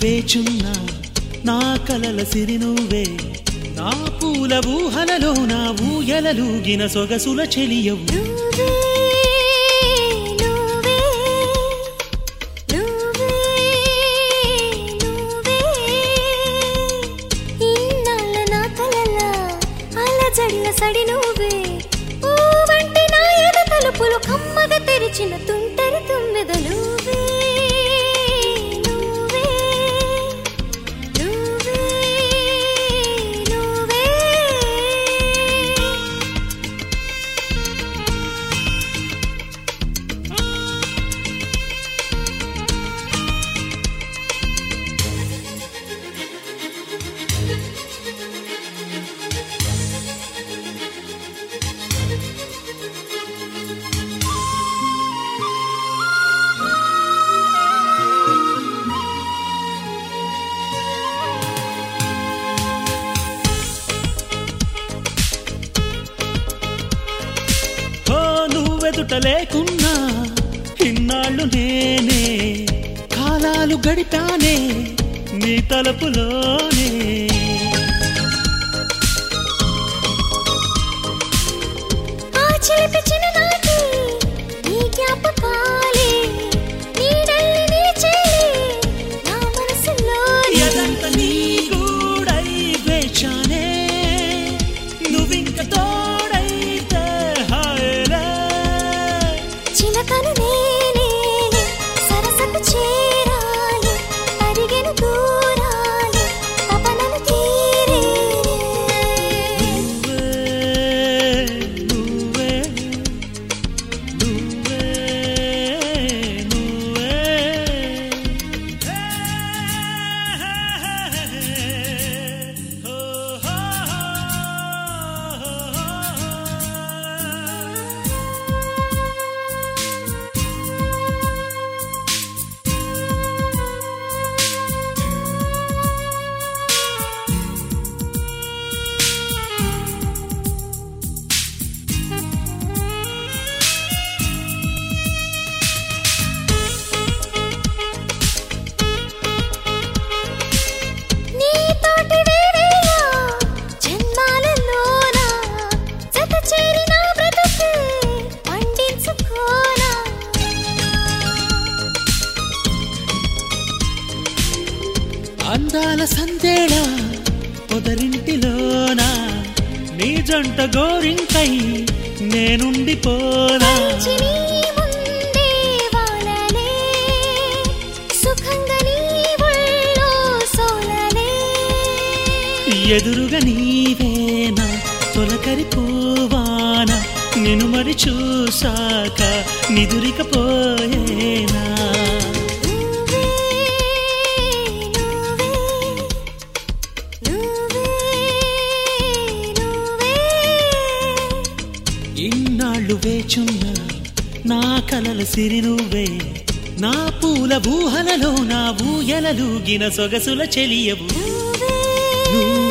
వేచున్నా నా కలల సిరి నువ్వే నా పూల ఊహలలో నా ఊయలలూగిన సొగసుల చెలియవు నువ్వే నువ్వే నువ్వే నువ్వే ఇన్నాళ్ళ నా కలల అలజడిల సడి నువ్వే ఓ వంటి నా ఎద తలుపులు కమ్మగా తెరిచిన తుంటరి తుమ్మెద నువ్వే నువ్వే నువ్వే నువ్వే ఓ నువ్వెదుట లేకున్నా ఇన్నాళ్ళు నేనే కాలాలు గడిపానే నీ తలుపులోనే ఆ చిలిపి చిన్ననాటి నీ జ్ఞాపకాలే నీడల్లి నిలిచేలే నా మనసులోనే ఎదంత నీ గూడై వేచానే నువ్వింక తోడైతే హాయలే చిలకను నేనే సరసకు చేరాలి అరిగెను దూరాలి తపనలు తీరే నువ్వే నువ్వే నువ్వే నువ్వే హో హో నీతోటి వేవేల జన్మాలలోన జత చేరిన బ్రతుకే పండించుకోనా అందాల సందేళ పొదరింటిలోన నీ జంట గోరింకై నేనుండిపోనా మంచి నీ ముందే వాలలే సుఖంగా నీ ఒళ్ళో సోలలే ఎదురుగా నీవేనా తొలకరి పోవాన నిన్ను మరి చూసాక నిదురికపోయేనా నువ్వే నువ్వే నువ్వే నువ్వే ఇన్నాళ్ళు వేచున్నా నా కలల సిరి నువ్వే నా పూల బూహలలో నా ఊయలలూగిన సొగసుల చెలియవు నువ్వే నువ్వే